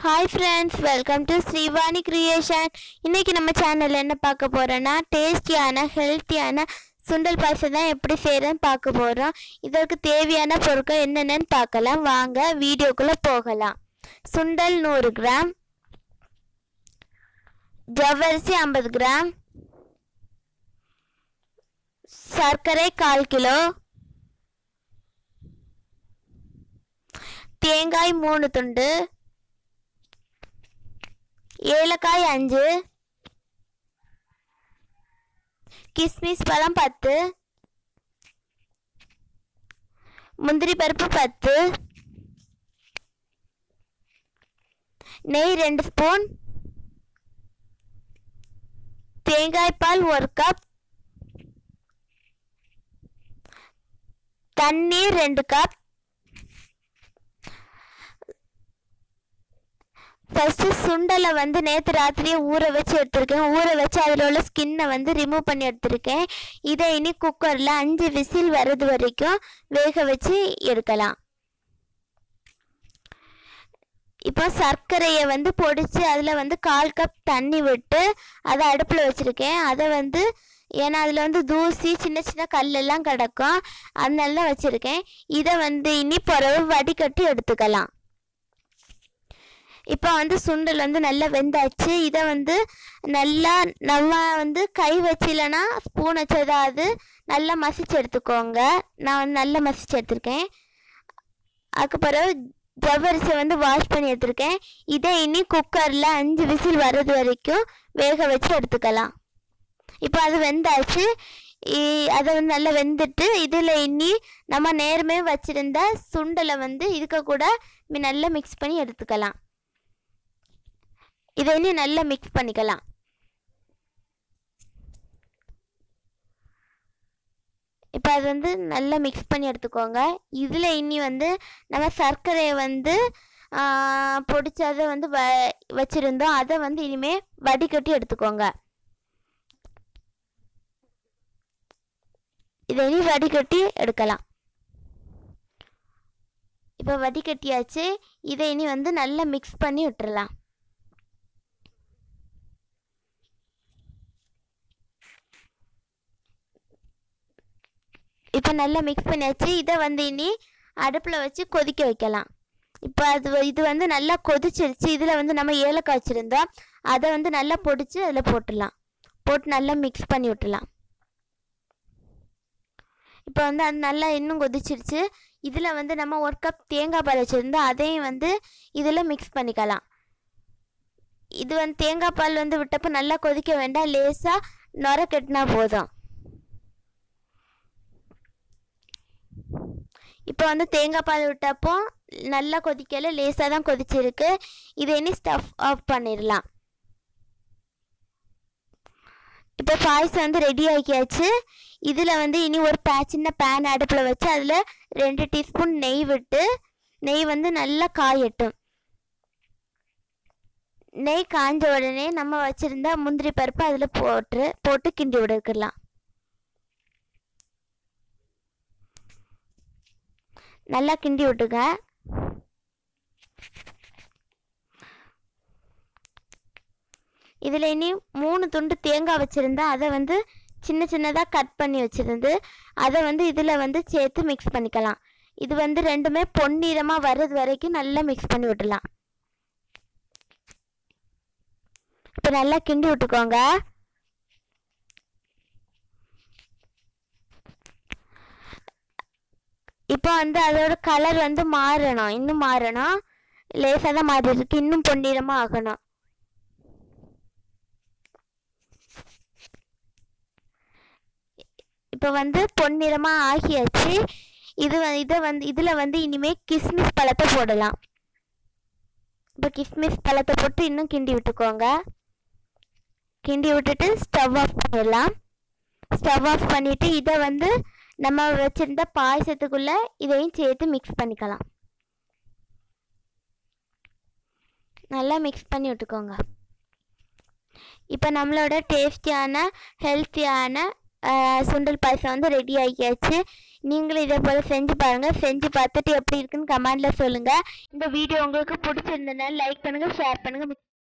hi friends welcome to Srivani creation இன்னைக்கு நம்ம சேனலில் என்ன பார்க்க போகிறோன்னா டேஸ்டியான ஹெல்த்தியான சுண்டல் பாயசம் தான் எப்படி செய்கிறேன்னு பார்க்க போகிறோம் இதற்கு தேவையான பொருட்கள் என்னென்னு பார்க்கலாம் வாங்க வீடியோக்குள்ளே போகலாம் சுண்டல் நூறு கிராம் ஜவ்வரிசி ஐம்பது கிராம் சர்க்கரை கால் கிலோ தேங்காய் மூணு துண்டு ஏலக்காய் அஞ்சு கிஸ்மிஸ் பழம் பத்து முந்திரி பருப்பு பத்து நெய் ரெண்டு ஸ்பூன் தேங்காய் பால் ஒரு கப் தண்ணீர் ரெண்டு கப் ஃபஸ்ட்டு சுண்டலை வந்து நேற்று ராத்திரியே ஊற வச்சு எடுத்திருக்கேன் ஊற வச்சு அதில் உள்ள ஸ்கின்னை வந்து ரிமூவ் பண்ணி எடுத்திருக்கேன் இதை இனி குக்கரில் அஞ்சு விசில் வர்றது வரைக்கும் வேக வச்சு எடுக்கலாம் இப்போ சர்க்கரையை வந்து பொடிச்சு அதில் வந்து கால் கப் தண்ணி விட்டு அதை அடுப்பில் வச்சுருக்கேன் அதை வந்து ஏன்னா அதில் வந்து தூசி சின்ன சின்ன கல்லெல்லாம் கிடக்கும் அதனால தான் வச்சுருக்கேன் இதை வந்து இனி பிறகு வடிகட்டி எடுத்துக்கலாம் இப்போ வந்து சுண்டல் வந்து நல்லா வெந்தாச்சு இதை வந்து நல்லா நம்ம வந்து கை வச்சு இல்லைன்னா ஸ்பூன் வச்சு ஏதாவது நல்லா மசிச்சு எடுத்துக்கோங்க நான் வந்து நல்லா மசிச்சு எடுத்திருக்கேன் அதுக்கு பிறகு ஜவ்வரிசியை வந்து வாஷ் பண்ணி எடுத்திருக்கேன் இதை இனி குக்கரில் அஞ்சு விசில் வர்றது வரைக்கும் வேக வச்சு எடுத்துக்கலாம் இப்போ அது வெந்தாச்சு இ- அதை வந்து நல்லா வெந்துட்டு இதில் இனி நம்ம நேர்மே வச்சுருந்த சுண்டலை வந்து இதுக்கு கூட மி- நல்லா மிக்ஸ் பண்ணி எடுத்துக்கலாம் இதை இனி நல்லா மிக்ஸ் பண்ணிக்கலாம் இப்போ அது வந்து நல்லா மிக்ஸ் பண்ணி எடுத்துக்கோங்க இதில் இனி வந்து நம்ம சர்க்கரையை வந்து பொடிச்சதை வந்து வ வச்சுருந்தோம் அதை வந்து இனிமேல் வடிகட்டி எடுத்துக்கோங்க இதை இனி வடிகட்டி எடுக்கலாம் இப்போ வடிகட்டியாச்சு இதை இனி வந்து நல்லா மிக்ஸ் பண்ணி விட்டுறலாம் இப்போ நல்லா மிக்ஸ் பண்ணியாச்சு இதை வந்து இனி அடுப்பில் வச்சு கொதிக்க வைக்கலாம் இப்போ அது வ- இது வந்து நல்லா கொதிச்சிருச்சு இதில் வந்து நம்ம ஏலக்காய் வச்சுருந்தோம் அதை வந்து நல்லா பொடிச்சு அதில் போட்டுடலாம் போட்டு நல்லா மிக்ஸ் பண்ணி விட்டுலாம் இப்போ வந்து அது நல்லா இன்னும் கொதிச்சிருச்சு இதில் வந்து நம்ம ஒரு கப் தேங்காய் பால் வச்சுருந்தோம் அதையும் வந்து இதில் மிக்ஸ் பண்ணிக்கலாம் இது வந்து தேங்காய் பால் வந்து விட்டப்போ நல்லா கொதிக்க வேண்டாம் லேசாக நுர கட்டினா போதும் இப்போ வந்து தேங்காய் பால் விட்டப்போ நல்லா கொதிக்கல லேசாக தான் கொதிச்சிருக்கு இதை இனி ஸ்டஃப் ஆஃப் பண்ணிடலாம் இப்போ பாயசம் வந்து ரெடி ஆக்கியாச்சு இதில் வந்து இனி ஒரு பே சின்ன பேன் அடுப்பில் வச்சு அதில் ரெண்டு டீஸ்பூன் நெய் விட்டு நெய் வந்து நல்லா காயட்டும் நெய் காஞ்ச உடனே நம்ம வச்சுருந்த முந்திரி பருப்பு அதில் போட்டு போட்டு கிண்டி விடுக்கலாம் நல்லா கிண்டி விட்டுங்க இதில் இனி மூணு துண்டு தேங்காய் வச்சுருந்தா அதை வந்து சின்ன சின்னதாக கட் பண்ணி வச்சுருந்து அதை வந்து இதில் வந்து சேர்த்து மிக்ஸ் பண்ணிக்கலாம் இது வந்து ரெண்டுமே பொன்னிறமாக வர்றது வரைக்கும் நல்லா மிக்ஸ் பண்ணி விட்டுலாம் இப்போ நல்லா கிண்டி விட்டுக்கோங்க இப்போ வந்து அதோட கலர் வந்து மாறணும் இன்னும் மாறணும் லேசாக தான் மாறி இருக்கு இன்னும் பொன்னிறமாக ஆகணும் இப்போ வந்து பொன்னிறமாக ஆகியாச்சு இது வ- இதை வந்து இதில் வந்து இனிமேல் கிஸ்மிஸ் பழத்தை போடலாம் இப்போ கிஸ்மிஸ் பழத்தை போட்டு இன்னும் கிண்டி விட்டுக்கோங்க கிண்டி விட்டுட்டு ஸ்டவ் ஆஃப் பண்ணிடலாம் ஸ்டவ் ஆஃப் பண்ணிவிட்டு இதை வந்து நம்ம வச்சுருந்த பாயசத்துக்குள்ளே இதையும் சேர்த்து மிக்ஸ் பண்ணிக்கலாம் நல்லா மிக்ஸ் பண்ணி விட்டுக்கோங்க இப்போ நம்மளோட டேஸ்டியான ஹெல்த்தியான சுண்டல் பாயசம் வந்து ரெடி ஆகியாச்சு நீங்களும் இதே போல் செஞ்சு பாருங்கள் செஞ்சு பார்த்துட்டு எப்படி இருக்குன்னு கமெண்டில் சொல்லுங்கள் இந்த வீடியோ உங்களுக்கு பிடிச்சிருந்ததுனால லைக் பண்ணுங்கள் ஷேர் பண்ணுங்கள்